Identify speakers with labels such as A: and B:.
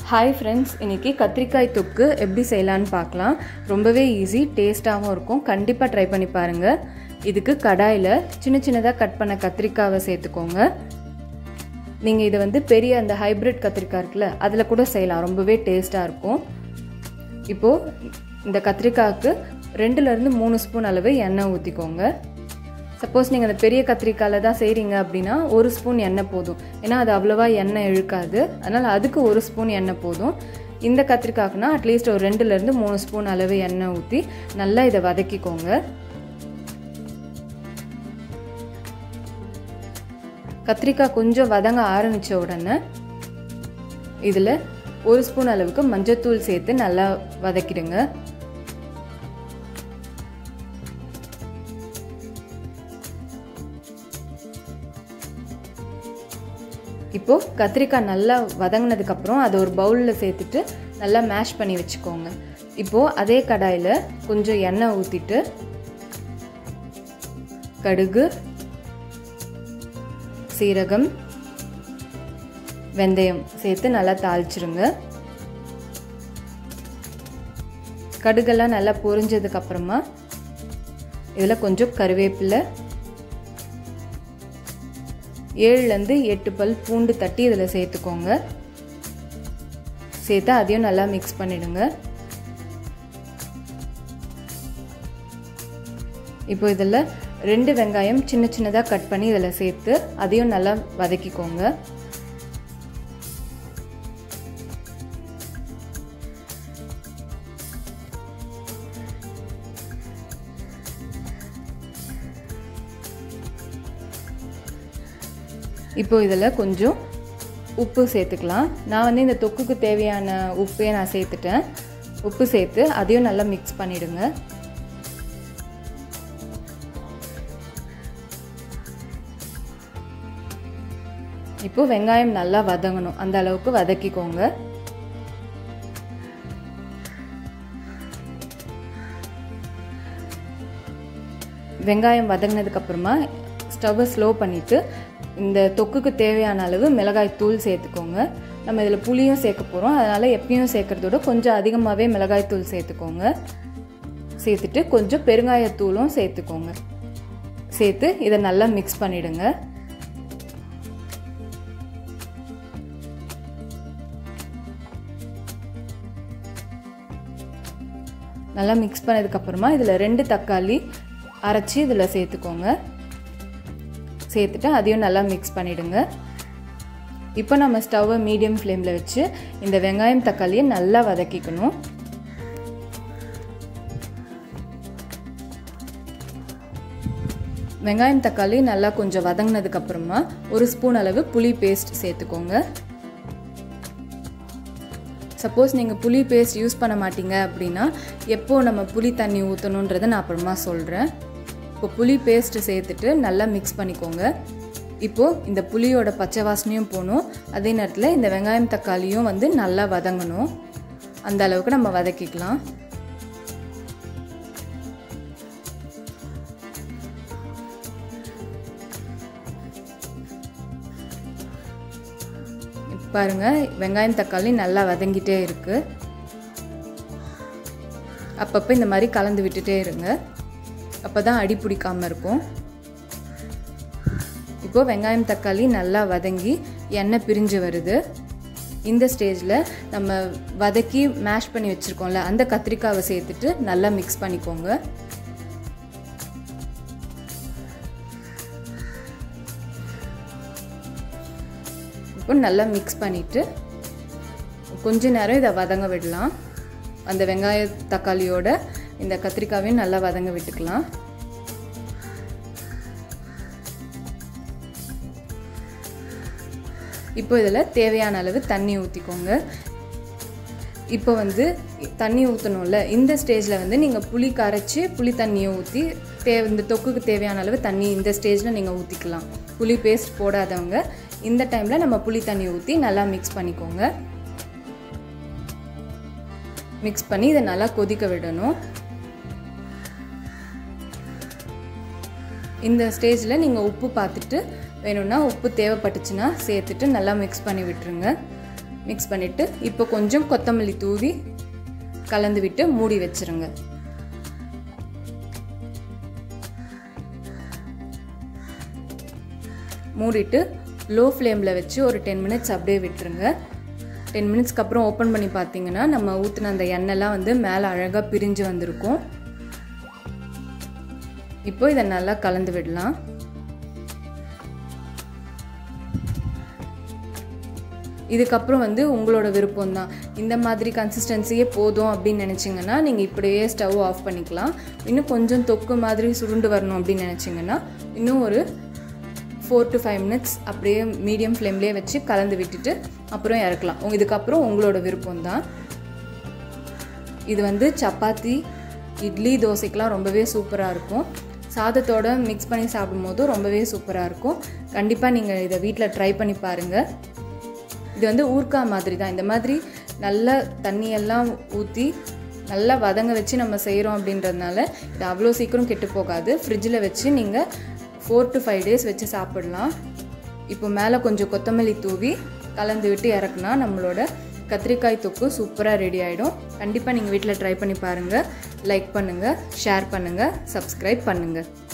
A: hi friends இன்றைக்கி கத்திரிக்காய் தொக்கு எப்படி செய்யலான்னு பார்க்கலாம் ரொம்பவே ஈஸி டேஸ்ட்டாகவும் இருக்கும் கண்டிப்பாக ட்ரை பண்ணி பாருங்கள் இதுக்கு கடாயில் சின்ன சின்னதாக கட் பண்ண கத்திரிக்காவை சேர்த்துக்கோங்க நீங்கள் இதை வந்து பெரிய அந்த ஹைப்ரிட் கத்திரிக்காய் இருக்குல்ல அதில் கூட செய்யலாம் ரொம்பவே டேஸ்ட்டாக இருக்கும் இப்போது இந்த கத்திரிக்காய்க்கு ரெண்டுலேருந்து மூணு ஸ்பூன் அளவு எண்ணெய் ஊற்றிக்கோங்க சப்போஸ் நீங்கள் அந்த பெரிய கத்திரிக்காயில் தான் செய்கிறீங்க அப்படின்னா ஒரு ஸ்பூன் எண்ணெய் போதும் ஏன்னா அது அவ்வளோவா எண்ணெய் இழுக்காது அதனால் அதுக்கு ஒரு ஸ்பூன் எண்ணெய் போதும் இந்த கத்திரிக்காய்க்குனா அட்லீஸ்ட் ஒரு ரெண்டுலேருந்து மூணு ஸ்பூன் அளவு எண்ணெய் ஊற்றி நல்லா இதை வதக்கிக்கோங்க கத்திரிக்காய் கொஞ்சம் வதங்க ஆரம்பித்த உடனே இதில் ஒரு ஸ்பூன் அளவுக்கு மஞ்சத்தூள் சேர்த்து நல்லா வதக்கிடுங்க இப்போது கத்திரிக்காய் நல்லா வதங்கினதுக்கப்புறம் அதை ஒரு பவுலில் சேர்த்துட்டு நல்லா மேஷ் பண்ணி வச்சுக்கோங்க இப்போது அதே கடாயில் கொஞ்சம் எண்ணெய் ஊற்றிட்டு கடுகு சீரகம் வெந்தயம் சேர்த்து நல்லா தாளிச்சிருங்க கடுகெல்லாம் நல்லா பொரிஞ்சதுக்கப்புறமா இதில் கொஞ்சம் கருவேப்பிலை ஏழுலேருந்து எட்டு பல் பூண்டு தட்டி இதில் சேர்த்துக்கோங்க சேர்த்து அதையும் நல்லா மிக்ஸ் பண்ணிடுங்க இப்போ இதில் ரெண்டு வெங்காயம் சின்ன சின்னதாக கட் பண்ணி இதில் சேர்த்து அதையும் நல்லா வதக்கிக்கோங்க இப்போ இதில் கொஞ்சம் உப்பு சேர்த்துக்கலாம் நான் வந்து இந்த தொக்குக்கு தேவையான உப்பையே நான் சேர்த்துட்டேன் உப்பு சேர்த்து அதையும் நல்லா மிக்ஸ் பண்ணிவிடுங்க இப்போ வெங்காயம் நல்லா வதங்கணும் அந்த அளவுக்கு வதக்கிக்கோங்க வெங்காயம் வதங்கினதுக்கப்புறமா ஸ்டவ்வை ஸ்லோ பண்ணிவிட்டு இந்த தொக்குக்கு தேவையான அளவு மிளகாய் தூள் சேர்த்துக்கோங்க நம்ம இதில் புளியும் சேர்க்க போகிறோம் அதனால் எப்பயும் சேர்க்குறதோட கொஞ்சம் அதிகமாகவே மிளகாய் தூள் சேர்த்துக்கோங்க சேர்த்துட்டு கொஞ்சம் பெருங்காயத்தூளும் சேர்த்துக்கோங்க சேர்த்து இதை நல்லா மிக்ஸ் பண்ணிவிடுங்க நல்லா மிக்ஸ் பண்ணதுக்கப்புறமா இதில் ரெண்டு தக்காளி அரைச்சி இதில் சேர்த்துக்கோங்க சேர்த்துட்டு அதையும் நல்லா மிக்ஸ் பண்ணிவிடுங்க இப்போ நம்ம ஸ்டவ்வை மீடியம் ஃப்ளேமில் வச்சு இந்த வெங்காயம் தக்காளியை நல்லா வதக்கிக்கணும் வெங்காயம் தக்காளி நல்லா கொஞ்சம் வதங்கினதுக்கப்புறமா ஒரு ஸ்பூன் அளவு புளி பேஸ்ட் சேர்த்துக்கோங்க சப்போஸ் நீங்கள் புளி பேஸ்ட் யூஸ் பண்ண மாட்டீங்க அப்படின்னா எப்போது நம்ம புளி தண்ணி ஊற்றணுன்றதை நான் அப்புறமா சொல்கிறேன் இப்போ புளி பேஸ்ட்டு சேர்த்துட்டு நல்லா மிக்ஸ் பண்ணிக்கோங்க இப்போது இந்த புளியோட பச்சை வாசனையும் போகணும் அதே நேரத்தில் இந்த வெங்காயம் தக்காளியும் வந்து நல்லா வதங்கணும் அந்த அளவுக்கு நம்ம வதக்கிக்கலாம் பாருங்கள் வெங்காயம் தக்காளி நல்லா வதங்கிட்டே இருக்குது அப்பப்போ இந்த மாதிரி கலந்து விட்டுட்டே இருங்க அப்போ தான் அடி பிடிக்காமல் இருக்கும் இப்போது வெங்காயம் தக்காளி நல்லா வதங்கி எண்ணெய் பிரிஞ்சு வருது இந்த ஸ்டேஜில் நம்ம வதக்கி மேஷ் பண்ணி வச்சுருக்கோம்ல அந்த கத்திரிக்காவை சேர்த்துட்டு நல்லா மிக்ஸ் பண்ணிக்கோங்க இப்போ நல்லா மிக்ஸ் பண்ணிவிட்டு கொஞ்ச நேரம் இதை வதங்க விடலாம் அந்த வெங்காய தக்காளியோட இந்த கத்திரிக்காவையும் நல்லா வதங்க விட்டுக்கலாம் இப்போ இதில் தேவையான அளவு தண்ணி ஊற்றிக்கோங்க இப்போ வந்து தண்ணி ஊற்றணும்ல இந்த ஸ்டேஜில் வந்து நீங்கள் புளி கரைச்சி புளி தண்ணியை ஊற்றி தேவை இந்த தொக்குக்கு தேவையான அளவு தண்ணி இந்த ஸ்டேஜில் நீங்கள் ஊற்றிக்கலாம் புளி பேஸ்ட் போடாதவங்க இந்த டைமில் நம்ம புளி தண்ணி ஊற்றி நல்லா மிக்ஸ் பண்ணிக்கோங்க மிக்ஸ் பண்ணி இதை நல்லா கொதிக்க விடணும் இந்த ஸ்டேஜில் நீங்கள் உப்பு பார்த்துட்டு வேணும்னா உப்பு தேவைப்பட்டுச்சுன்னா சேர்த்துட்டு நல்லா மிக்ஸ் பண்ணி விட்டுருங்க மிக்ஸ் பண்ணிவிட்டு இப்போ கொஞ்சம் கொத்தமல்லி தூவி கலந்து விட்டு மூடி வச்சுருங்க மூடிட்டு லோ ஃப்ளேமில் வச்சு ஒரு டென் மினிட்ஸ் அப்படியே விட்டுருங்க டென் மினிட்ஸ்க்கு அப்புறம் ஓப்பன் பண்ணி பார்த்தீங்கன்னா நம்ம ஊற்றின அந்த எண்ணெய்லாம் வந்து மேலே அழகாக பிரிஞ்சு வந்திருக்கும் இப்போ இதை நல்லா கலந்து விடலாம் இதுக்கப்புறம் வந்து உங்களோட விருப்பம் தான் இந்த மாதிரி கன்சிஸ்டன்சியே போதும் அப்படின்னு நினச்சிங்கன்னா நீங்கள் இப்படியே ஸ்டவ் ஆஃப் பண்ணிக்கலாம் இன்னும் கொஞ்சம் தொக்கு மாதிரி சுருண்டு வரணும் அப்படின்னு நினச்சிங்கன்னா இன்னும் ஒரு ஃபோர் டு ஃபைவ் மினிட்ஸ் அப்படியே மீடியம் ஃப்ளேம்லேயே வச்சு கலந்து விட்டுட்டு அப்புறம் இறக்கலாம் இதுக்கப்புறம் உங்களோட விருப்பம் தான் இது வந்து சப்பாத்தி இட்லி தோசைக்கெலாம் ரொம்பவே சூப்பராக இருக்கும் சாதத்தோட மிக்ஸ் பண்ணி சாப்பிடும்போது ரொம்பவே சூப்பராக இருக்கும் கண்டிப்பாக நீங்கள் இதை வீட்டில் ட்ரை பண்ணி பாருங்கள் இது வந்து ஊர்க்கா மாதிரி தான் இந்த மாதிரி நல்ல தண்ணியெல்லாம் ஊற்றி நல்லா வதங்க வச்சு நம்ம செய்கிறோம் அப்படின்றதுனால இது அவ்வளோ சீக்கிரம் கெட்டு போகாது ஃப்ரிட்ஜில் வச்சு நீங்கள் ஃபோர் டு ஃபைவ் டேஸ் வச்சு சாப்பிடலாம் இப்போ மேலே கொஞ்சம் கொத்தமல்லி தூவி கலந்து விட்டு இறக்குனா நம்மளோட கத்திரிக்காய் தொக்கு சூப்பராக ரெடி ஆகிடும் கண்டிப்பாக நீங்கள் வீட்டில் ட்ரை பண்ணி பாருங்கள் லைக் பண்ணுங்கள் ஷேர் பண்ணுங்கள் சப்ஸ்கிரைப் பண்ணுங்கள்